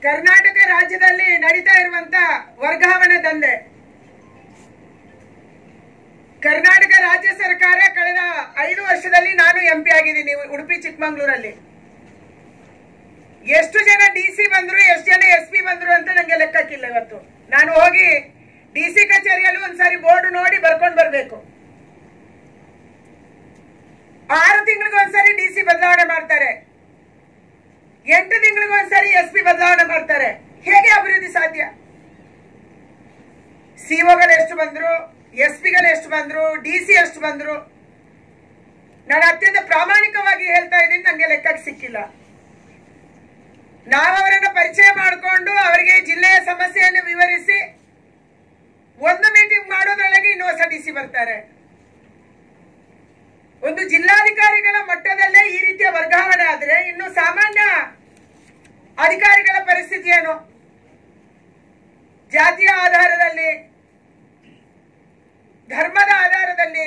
ಕರ್ನಾಟಕ ರಾಜ್ಯದಲ್ಲಿ ನಡೀತಾ ಇರುವಂತ ವರ್ಗಾವಣೆ ದಂಧೆ ಕರ್ನಾಟಕ ರಾಜ್ಯ ಸರ್ಕಾರ ಕಳೆದ ಐದು ವರ್ಷದಲ್ಲಿ ನಾನು ಎಂಪಿ ಆಗಿದ್ದೀನಿ ಉಡುಪಿ ಚಿಕ್ಕಮಂಗ್ಳೂರಲ್ಲಿ ಎಷ್ಟು ಜನ ಡಿ ಸಿ ಬಂದ್ರು ಎಷ್ಟು ಜನ ಎಸ್ ಪಿ ಬಂದ್ರು ಅಂತ ನಂಗೆ ಲೆಕ್ಕಕ್ಕಿಲ್ಲ ಇವತ್ತು ನಾನು ಹೋಗಿ ಡಿ ಸಿ ಕಚೇರಿಯಲ್ಲಿ ಒಂದ್ಸಾರಿ ಬೋರ್ಡ್ ನೋಡಿ ಬರ್ಕೊಂಡು ಬರ್ಬೇಕು ಆರು ತಿಂಗಳಿಗೆ ಒಂದ್ಸರಿ ಡಿ ಸಿ ಬದಲಾವಣೆ ಮಾಡ್ತಾರೆ ಎಂಟು ತಿಂಗಳಿಗೆ ಒಂದ್ಸರಿ ಎಸ್ ಪಿ ಬದಲಾವಣೆ ಮಾಡ್ತಾರೆ ಹೇಗೆ ಅಭಿವೃದ್ಧಿ ಸಾಧ್ಯ ಸಿಒಗಳು ಎಷ್ಟು ಬಂದ್ರು ಎಸ್ ಪಿಗಳು ಎಷ್ಟು ಬಂದ್ರು ಡಿ ಸಿ ಎಷ್ಟು ಬಂದ್ರು ನಾನು ಅತ್ಯಂತ ಪ್ರಾಮಾಣಿಕವಾಗಿ ಹೇಳ್ತಾ ಇದ್ದೀನಿ ನಂಗೆ ಲೆಕ್ಕಕ್ಕೆ ಸಿಕ್ಕಿಲ್ಲ ನಾವು ಅವರನ್ನ ಪರಿಚಯ ಮಾಡಿಕೊಂಡು ಅವರಿಗೆ ಜಿಲ್ಲೆಯ ಸಮಸ್ಯೆಯನ್ನು ವಿವರಿಸಿ ಒಂದು ಮೀಟಿಂಗ್ ಮಾಡೋದ್ರೊಳಗೆ ಇನ್ನು ಹೊಸ ಡಿ ಸಿ ಬರ್ತಾರೆ ಒಂದು ಜಿಲ್ಲಾಧಿಕಾರಿಗಳ ಮಟ್ಟದಲ್ಲೇ ಈ ರೀತಿಯ ವರ್ಗಾವಣೆ ಆದ್ರೆ ಇನ್ನು ಸಾಮಾನ್ಯ ಅಧಿಕಾರಿಗಳ ಪರಿಸ್ಥಿತಿ ಏನು ಜಾತಿಯ ಆಧಾರದಲ್ಲಿ ಧರ್ಮದ ಆಧಾರದಲ್ಲಿ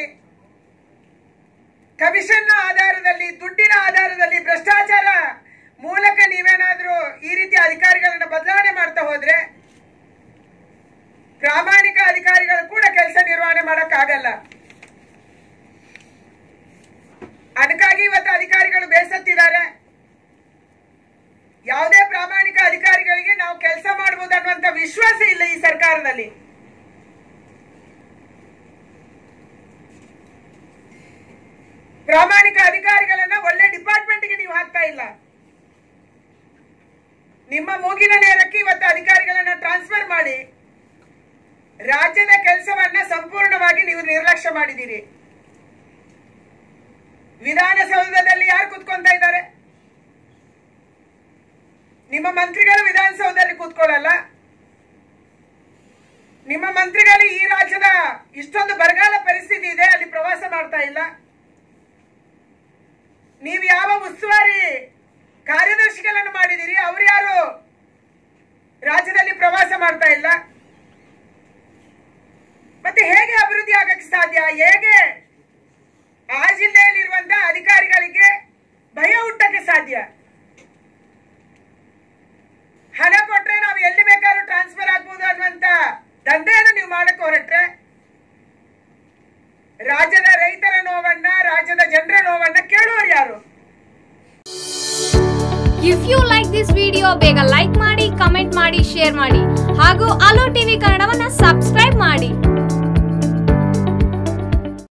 ಕಮಿಷನ್ನ ಆಧಾರದಲ್ಲಿ ದುಡ್ಡಿನ ಆಧಾರದಲ್ಲಿ ಭ್ರಷ್ಟಾಚಾರ ಮೂಲಕ ನೀವೇನಾದ್ರೂ ಈ ರೀತಿಯ ಅಧಿಕಾರಿಗಳನ್ನ ಬದಲಾವಣೆ ಮಾಡ್ತಾ ಹೋದ್ರೆ ಪ್ರಾಮಾಣಿಕ ಅಧಿಕಾರಿಗಳು ಕೂಡ ಕೆಲಸ ನಿರ್ವಹಣೆ ಮಾಡಕ್ಕಾಗಲ್ಲ ಅದಕ್ಕಾಗಿ ಇವತ್ತು ಅಧಿಕಾರಿಗಳು ಬೇಸತ್ತಿದ್ದಾರೆ ಯಾವುದೇ ಪ್ರಾಮಾಣಿಕ ಅಧಿಕಾರಿಗಳಿಗೆ ನಾವು ಕೆಲಸ ಮಾಡಬಹುದು ಅನ್ನುವಂತ ವಿಶ್ವಾಸ ಇಲ್ಲ ಈ ಸರ್ಕಾರದಲ್ಲಿ ಪ್ರಾಮಾಣಿಕ ಅಧಿಕಾರಿಗಳನ್ನ ಒಳ್ಳೆ ಡಿಪಾರ್ಟ್ಮೆಂಟ್ಗೆ ನೀವು ಹಾಕ್ತಾ ಇಲ್ಲ ನಿಮ್ಮ ಮೂಗಿನ ನೇರಕ್ಕೆ ಇವತ್ತು ಅಧಿಕಾರಿಗಳನ್ನ ಟ್ರಾನ್ಸ್ಫರ್ ಮಾಡಿ ರಾಜ್ಯದ ಕೆಲಸವನ್ನ ಸಂಪೂರ್ಣವಾಗಿ ನೀವು ನಿರ್ಲಕ್ಷ್ಯ ಮಾಡಿದ್ದೀರಿ ವಿಧಾನಸೌಧದಲ್ಲಿ ಯಾರು ಕೂತ್ಕೊಂತ ಇದ್ದಾರೆ ನಿಮ್ಮ ಮಂತ್ರಿಗಳು ವಿಧಾನಸೌಧದಲ್ಲಿ ಕೂತ್ಕೊಳ್ಳಲ್ಲ ನಿಮ್ಮ ಮಂತ್ರಿಗಳು ಈ ರಾಜ್ಯದ ಇಷ್ಟೊಂದು ಬರಗಾಲ ಪರಿಸ್ಥಿತಿ ಇದೆ ಅಲ್ಲಿ ಪ್ರವಾಸ ಮಾಡ್ತಾ ಇಲ್ಲ ನೀವು ಯಾವ ಉಸ್ತುವಾರಿ ಕಾರ್ಯದರ್ಶಿಗಳನ್ನು ಮಾಡಿದಿರಿ ಅವ್ರು ಯಾರು ರಾಜ್ಯದಲ್ಲಿ ಪ್ರವಾಸ ಮಾಡ್ತಾ ಇಲ್ಲ ಮತ್ತೆ ಹೇಗೆ ಅಭಿವೃದ್ಧಿ ಆಗಕ್ಕೆ ಸಾಧ್ಯ ಹೇಗೆ ಆ ಜಿಲ್ಲೆಯಲ್ಲಿರುವಂತಹ ಅಧಿಕಾರಿಗಳಿಗೆ ಭಯ ಹುಟ್ಟಕ್ಕೆ ಸಾಧ್ಯ ಹಣ ಕೊಟ್ರೆ ನಾವು ಎಲ್ಲಿ ಬೇಕಾದ್ರೂ ಟ್ರಾನ್ಸ್ಫರ್ ಆಗ್ಬೋದು ಅನ್ನುವಂತ ದಂಧೆಯನ್ನು ನೀವು ಮಾಡಕ್ಕೆ ಹೊರಟ್ರೆ ರಾಜ್ಯದ ರೈತರ ನೋವನ್ನ ರಾಜ್ಯದ ಜನರ ನೋವನ್ನ ಕೇಳುವರು ಯಾರು if you like this video ಬೇಗ ಲೈಕ್ ಮಾಡಿ ಕಮೆಂಟ್ ಮಾಡಿ ಶೇರ್ ಮಾಡಿ ಹಾಗೂ ಅಲೋ ಟಿವಿ ಕನ್ನಡವನ್ನ ಸಬ್ಸ್ಕ್ರೈಬ್ ಮಾಡಿ